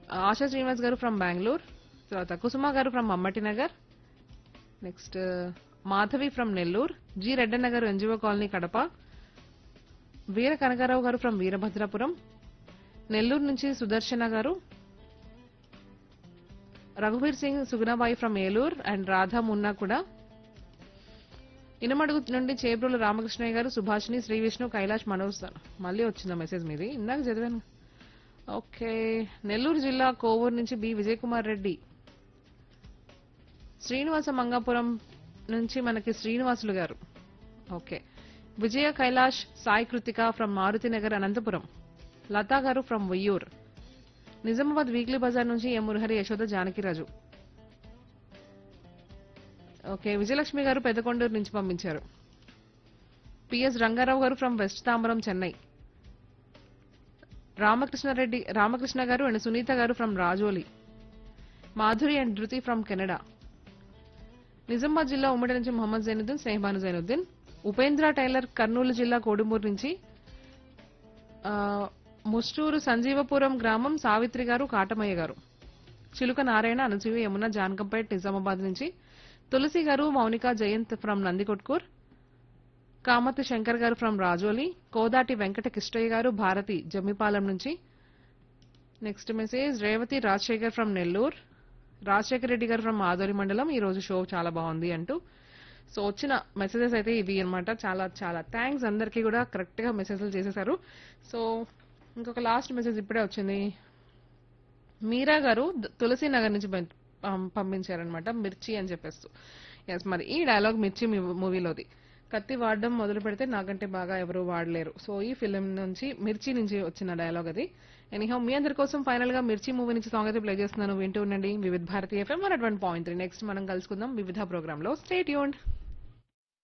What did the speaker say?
ఆశా శ్రీనివాస్ గారు ఫ్రమ్ బెంగళూరు తర్వాత Kusuma garu from Mammati Nagar next Madhavi from Nellore G Reddanna garu NGO colony Kadapa Veera Kanakarao garu from Veerabhadrapuram Nellore నుంచి సుదర్శన గారు రఘువీర్ సింగ్ సుగుణాబాయి ఫ్రమ్ ఏలూరు అండ్ రాధా మున్నా కూడా ఇనమడుగు నుండి చేబ్రోలు రామకృష్ణయ్య గారు సుభాషిణి శ్రీ విష్ణు కైలాష్ మనోజ్ సార్. మళ్ళీ వచ్చిందా మెసేజ్ మీది ఇందాక చదివాను ఓకే నెల్లూరు జిల్లా కోవూరు నుంచి బి విజయ్ కుమార్ రెడ్డి శ్రీనివాస మంగాపురం నుంచి మనకి Srinivasulu garu okay Vijaya Kailash Sai Kruthika from Maruthi Nagar Anantapur Latha garu from Vayyur Nizamabad weekly Bazaar నుంచి ఎం మురహరి యశోద జానకిరాజు ఓకే విజయలక్ష్మి గారు పెద్దకొండూరు నుంచి పంపించారు PS Rangarao garu from west Tambaram Chennai Ramakrishna Reddy Ramakrishna garu and Sunitha garu from Rajoli Madhuri and Dhruthi from Canada Nizamabad జిల్లా ఉమ్మడి నుంచి మొహమ్మద్ జైనుద్దీన్ స్నేహబాను జైనుద్దీన్ ఉపేంద్ర టైలర్ కర్నూలు జిల్లా కోడుమూరు నుంచి ఆ, ముస్టూరు సంజీవపురం గ్రామం సావిత్రి గారు కాటమయ్య గారు చిలుక నారాయణ అనుసూయ యమున జానకంపేట్ నిజామాబాద్ నుంచి తులసి గారు మౌనిక జయంత్ ఫ్రమ్ నందికొట్కూర్ కామతి శంకర్ గారు ఫ్రమ్ రాజోలి కోదాటి వెంకట కిష్టయ్య గారు భారతి జమ్మిపాలెం నుంచి next message Revathi Rajasekhar from Nellore Rajasekhar Reddy garu from ఆదోరి మండలం ఈ రోజు షో చాలా బాగుంది అంటూ సో వచ్చిన మెసేజెస్ అయితే ఇవి అన్నమాట చాలా చాలా థ్యాంక్స్ అందరికీ కూడా కరెక్ట్ గా మెసేజ్లు చేసేసారు సో ఇంకొక లాస్ట్ మెసేజ్ ఇప్పుడే వచ్చింది మీరా గారు ద- తులసి నగర్ నుంచి పం- పం- పంపించారనమాట మిర్చి అని చెప్పేస్తూ ఎస్ మరి ఈ డైలాగ్ మిర్చి మూవీలోది కత్తి వాడడం మొదలు పెడితే నాకంటే బాగా ఎవరు వాడలేరు సో ఈ ఫిలిం నుంచి మిర్చి నుంచి వచ్చిన డైలాగ్ అది ఎనీహౌ మీ అందరి కోసం ఫైనల్ గా మిర్చి మూవీ నుంచి సాంగ్ అయితే ప్లే చేస్తున్నాను వింటూ ఉండండి Vividh Bharatiya FM one point three next మనం కలుసుకుందాం వివిధ ప్రోగ్రామ్ లో స్టేట్ యూన్